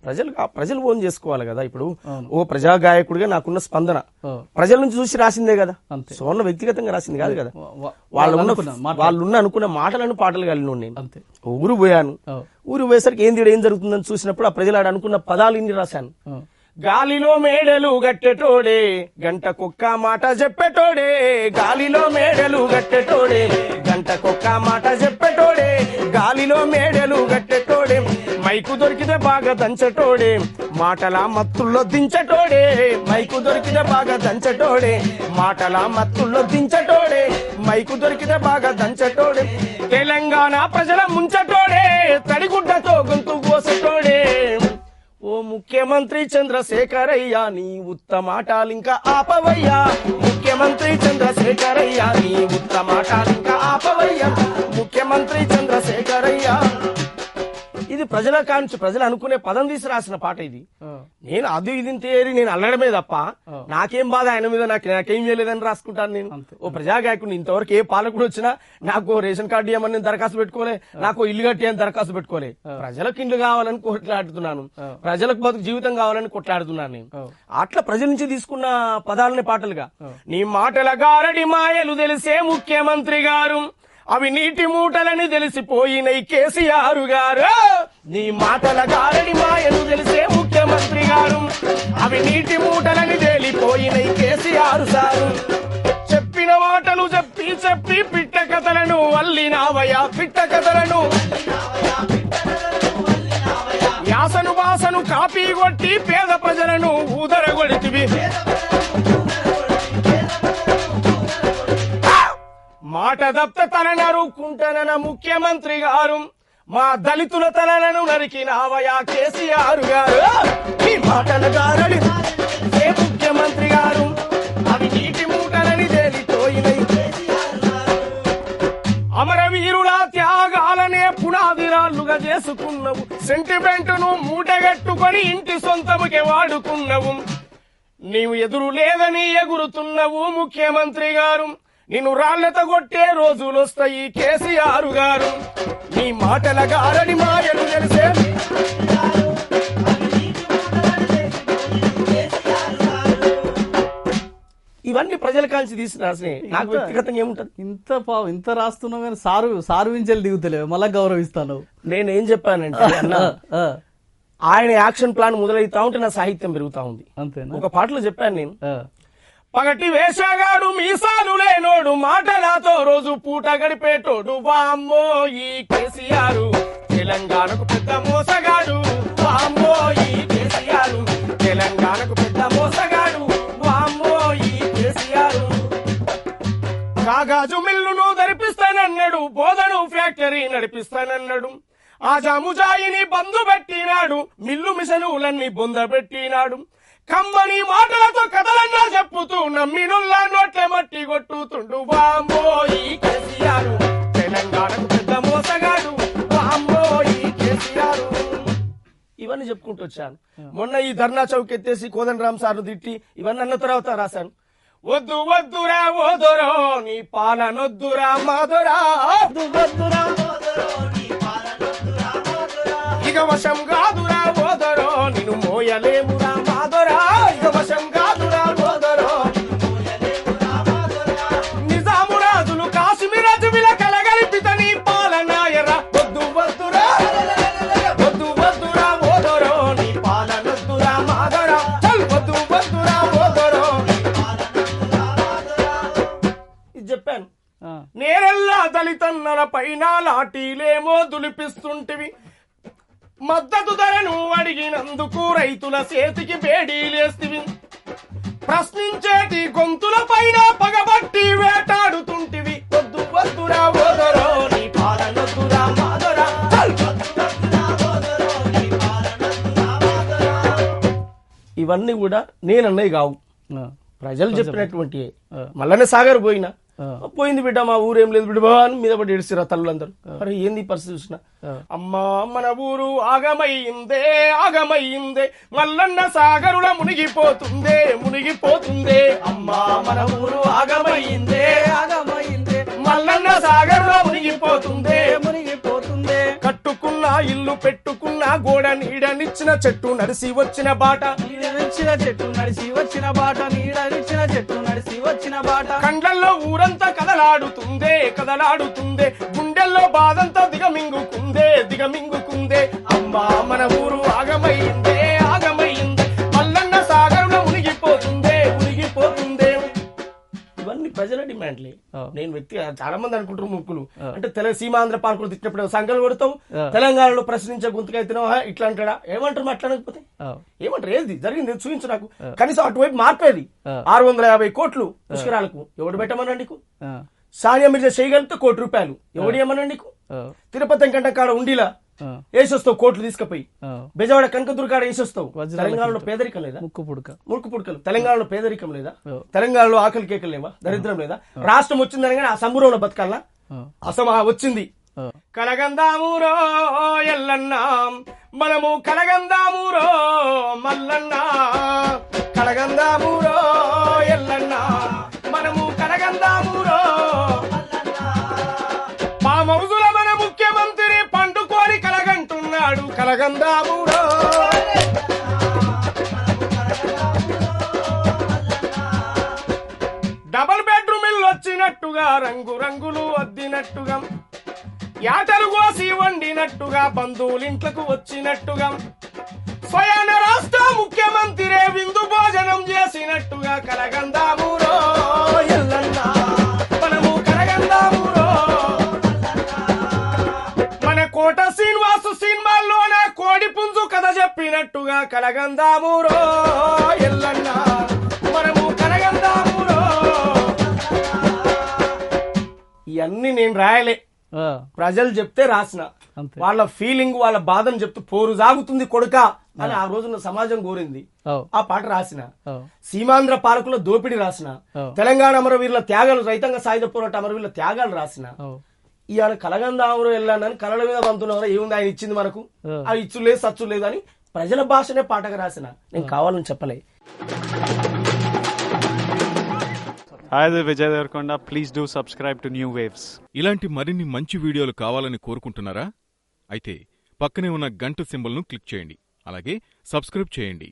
ప్రజలు కా- ప్రజలు ఓన్ చేసుకోవాలి కదా ఇప్పుడు ఓ ప్రజా గాయకుడిగా నాకున్న స్పందన ఓ. ప్రజల నుంచి చూసి రాసిందే కదా అంతే. సువర్ణ వ్యక్తిగతంగా రాసింది కాదు కదా వా- వా- వాళ్ళు ఉన్న అనుకున్న మాట. వాళ్ళు ఉన్న అనుకున్న మాటలను పాటలు కలిగిన నేను అంతే ఊరు పోయాను ఓ. ఊరు పోయేసరికి ఏంది ఈడ ఏం జరుగుతుందని చూసినప్పుడు ఆ ప్రజలు ఆడ అనుకున్న పదాలు ఇన్ని రాశాను ఓ. గాలిలో మేడలు గట్టెటోడే గంట కుక్క మాట చెప్పెటోడే గాలిలో మేడలు గట్టెటోడే గంట కుక్క మాట చెప్పెటోడే గాలిలో మేడలు గట్టెటోడే మైకు దొరికితే బాగా దంచటోడే మాటల మత్తుల్లో దించటోడే మైకు దొరికితే బాగా దంచటోడే మాటల మత్తుల్లో దించటోడే మైకు దొరికితే బాగా దంచటోడే తెలంగాణ ప్రజల ముంచటోడే తడిగుడ్డతో గొంతు కోసటోడే ఓ ముఖ్యమంత్రి చంద్రశేఖరయ్య నీ ఉత్తమాటాలింకా ఆపవయ్యా ముఖ్యమంత్రి చంద్రశేఖరయ్య నీ ఉత్తమాటాలింకా ఆపవయ్యా ముఖ్యమంత్రి చంద్రశేఖరయ్య ఇది ప్రజల కాంచి ప్రజలు అనుకునే పదం తీసి రాసిన పాట ఇది ఓ. నేను అది ఇది తేరి నేను అల్లడమే తప్ప నాకేం బాధ ఆయన మీద నాకు నాకేం చేయలేదని రాసుకుంటాను నేను ఓ ప్రజా గాయకుడిని ఇంతవరకు ఏ పాలకుడు వచ్చినా నాకు ఓ రేషన్ కార్డు ఇవ్వమని నేను దరఖాస్తు పెట్టుకోలే నాకు ఓ ఇల్లు కట్టి అని దరఖాస్తు పెట్టుకోలే ప్రజలకు ఇల్లు కావాలని కొట్లాడుతున్నాను ప్రజలకు బతుకు జీవితం కావాలని కొట్లాడుతున్నాను నేను ఓ. అట్లా ప్రజల నుంచి తీసుకున్న పదాలని పాటలుగా నీ మాటల గారడి మాయలు తెలిసే ముఖ్యమంత్రి గారు అవి నీటి మూటలని తెలిసిపోయినై కేసీఆర్ గారు నీ మాటల గారడి మాయలు తెలిసే ముఖ్యమంత్రి గారు అవి నీటి మూటలని తేలిపోయినై కేసీఆర్ సారు చెప్పిన మాటలు చెప్పి చెప్పి పిట్ట కథలను అల్లినావయ్యా పిట్ట కథలను యాసను బాసను కాపీ కొట్టి పేద ప్రజలను ఊదరగొడితివి మాట దప్త తన నరుక్కుంటనన ముఖ్యమంత్రి గారు మా దళితుల తలలను నరికినావయా కేసీఆర్ గారు ఈ మాటల గారడి ఏ ముఖ్యమంత్రి గారు అవి నీటి మూటలని తేలిపోయినై అమరవీరుల త్యాగాలనే పునాదిరాళ్లుగా చేసుకున్నవు సెంటిమెంటును మూటగట్టుకొని ఇంటి సొంతముకే వాడుకున్నవు నీవు ఎదురు లేదని ఎగురుతున్నవు ముఖ్యమంత్రి గారు నిన్ను రాళ్లతో కొట్టే రోజులు వస్తాయి కేసీఆర్ గారు నీ మాటల గారడి మాయలు తెలిసే ఇవన్నీ ప్రజల కాల్చి తీసిన రాసినాయి. నాకు వ్యక్తిగతంగా ఏముంటది ఇంత పా- ఇంత రాస్తున్నావు కానీ సారు సారు వించెలు దిగుతలేవు మళ్ళా గౌరవిస్తాను నేనేం చెప్పానంటే అన్న ఆ, ఆయన యాక్షన్ ప్లాన్ మొదలైతా ఉంటే నా సాహిత్యం పెరుగుతా ఉంది అంతేనా ఒక పాటలో చెప్పాను నేను ఆ, పగటి వేషగాడు మీసాలు లేనోడు మాటలతో రోజు పూట గడిపేటోడు వామ్మో ఈ కేసీఆర్ తెలంగాణకు పెద్ద మోసగాడు వామ్మో ఈ కేసీఆర్ తెలంగాణకు పెద్ద మోసగాడు వామ్మో ఈ కేసీఆర్ కాగాజు మిల్లును ధరిపిస్తానన్నాడు బోధను ఫ్యాక్టరీ నడిపిస్తానన్నాడు ఆ జాముజాయిని బంధు పెట్టినాడు మిల్లు మిషనులన్నీ బొందబెట్టినాడు కమ్మని మాటలతో కథలన్నా చెప్పుతూ నమ్మినుల్లా నోట్ల మట్టి కొట్టుతుండు వామ్మో ఈ కేసీఆర్ తెలంగాణకు పెద్ద మోసగాడు వామ్మో ఈ కేసీఆర్ ఇవన్నీ చెప్పుకుంటూ వచ్చాను మొన్న ఈ ధర్నా చౌక్ ఎత్తేసి కోదండరామ్ సార్ తిట్టి ఇవన్నీ అన్న తర్వాత రాశాను వద్దు వద్దురా ఓదొరో నీ పాలనొద్దురా మాదొరా వద్దు వద్దురా ఇక వశం కాదురా ఓదరో నిన్ను మోయలేమురా మాదొరా ఇక వశం కాదురా ఓదరో నిజాము రాజులు కాశ్మీర జువిల కలగలిపిత నీ పాలనాయరా వద్దు వద్దురా వద్దు వద్దురా ఓదరో నీ పాలనొద్దురా మాదొరా చల్ వద్దు వద్దురా ఓదరో ఇది చెప్పాను ఆ, నేరెల్లా దళితన్నల పైన లాఠీలేమో దులిపిస్తుంటివి మద్దతు ధరను అడిగినందుకు రైతుల చేతికి బేడీలేస్తివి ప్రశ్నించేటి గొంతుల పైన పగబట్టి వేటాడుతుంటివి వద్దు వద్దురా ఓదరో నీ పాలనొద్దురా మాదొరా చల్! ఇవన్నీ కూడా నేనన్నవి కావు ఆ, ప్రజలు చెప్పినటువంటి మల్లనే సాగర్ పోయినా పోయింది బిడ్డ మా ఊరేం లేదు బిడ్డ బా అని మీద పడి ఏడిసిరా తల్లులందరూ అరే ఏంది ఈ పరిస్థితి చూసిన అమ్మా మన ఊరు ఆగమయ్యిందే ఆగమయ్యిందే మల్లన్న సాగరుల మునిగిపోతుందే మునిగిపోతుందే అమ్మా మన ఊరు ఆగమయ్యిందే ఆగమైందే మల్లన్న సాగరుల మునిగిపోతుందే మునిగిపోతుందే కట్టుకున్న ఇల్లు పెట్టుకున్న గోడ నీడ నీడనిచ్చిన చెట్టు నడిసి వచ్చిన బాట నీడనిచ్చిన చెట్టు నడిచి వచ్చిన బాట నీడనిచ్చిన చెట్టు నడిచి వచ్చిన బాట కండ్లల్లో ఊరంతా కదలాడుతుందే కదలాడుతుందే గుండెల్లో బాధంతా దిగమింగుకుందే దిగమింగుకుందే అమ్మా మన ఊరు ఆగమైందే ఆగమైందే మల్లన్న సాగరంలో మునిగిపోతుందే మునిగిపోతుందే ఇవన్నీ ప్రజల డిమాండ్లే ఆ. నేను వ్యక్తి చాలా మంది అనుకుంటారు ముక్కులు ఆ. అంటే తెల సీమాంధ్ర పార్కులు తిట్టినప్పుడు సంఘాలు కొడతావు ఆ. తెలంగాణలో ప్రశ్నించే గొంతుకైతున్నావు "హా, ఇట్లా అంటాడా ఏమంటారు మాట్లాడకపోతే ఆ, ఏమంటారు ఏది జరిగింది చూపించు నాకు కనీసం అటువైపు మార్పేది ఆ. ఆరు వందల యాభై కోట్లు పుష్కరాలకు ఎవడు పెట్టమన్నా నీకు ఆ, సానియా మిర్జా చేయగలిగితే కోటి రూపాయలు ఎవడు ఏమన్నా నీకు ఆ, తిరుపతి వెంకట కాడ ఉండిలా ఆ, వేసొస్తావు కోట్లు తీసుకుపోయి ఆ. బెజవాడ కనకదుర్గ కాడ వేసొస్తావు వజ్రాల తెలంగాణలో పేదరికం లేదా ముక్కు పుడక మురుకు పుడకలు తెలంగాణలో పేదరికం లేదా ఓ. తెలంగాణలో ఆకలి కేకలు లేవా దరిద్రం లేదా రాష్ట్రం వచ్చిందని కానీ ఆ సంబురంలో బతకాలనా ఆ, అసమా వచ్చింది ఆ, కలగందామురో ఎల్లన్నా మనము కలగందామురో మల్లన్నా కలగందామురో ఎల్లన్నా మనము కలగందామురో మా మౌజుల మన ముఖ్యమంత్రి పండుకోని కలగంటున్నాడు కలగందామురో డబల్ బెడ్రూమ్ ఇల్లు వచ్చినట్టుగా రంగు రంగులు వద్దినట్టుగా యాటలు కోసి వండినట్టుగా బంధువులింట్లకు వచ్చినట్టుగా స్వయాన రాష్ట్ర ముఖ్యమంత్రి విందు భోజనం చేసినట్టుగా కలగందామురో ఎల్లన్నా మనము కలగందామురో మన కోట శ్రీనివాసు సినిమాల్లోన కోడి పుంజు కథ చెప్పినట్టుగా కలగందామురో ఎల్లన్నా మనము కలగందామురో ఇవన్నీ నేను రాయలే ఆ, ప్రజలు చెప్తే రాసిన అంతే వాళ్ళ ఫీలింగ్ వాళ్ళ బాధను చెప్తూ పోరు సాగుతుంది కొడుక అని ఆ రోజున సమాజం కోరింది ఓ, ఆ పాట రాసిన ఓ, సీమాంధ్ర పాలకుల దోపిడీ రాసిన ఓ. తెలంగాణ అమరవీరుల త్యాగాలు రైతాంగ సాయుధ పోరాట అమరవీరుల త్యాగాలు రాసిన ఓ, ఇవాళ కలగందామరు వెళ్ళానని కలల మీద పంతున్నారు ఏముంది ఆయన ఇచ్చింది మనకు ఆ. ఆ ఇచ్చు లేదు సచ్చు లేదు అని ప్రజల భాషనే పాటగా రాసిన నేను కావాలని చెప్పలే Hi, this is Vijay Devarkonda. Please do subscribe to New Waves. ఇలాంటి మరిన్ని మంచి వీడియోలు కావాలని కోరుకుంటున్నారా అయితే పక్కనే ఉన్న గంట సింబల్ను క్లిక్ చేయండి అలాగే సబ్స్క్రైబ్ చేయండి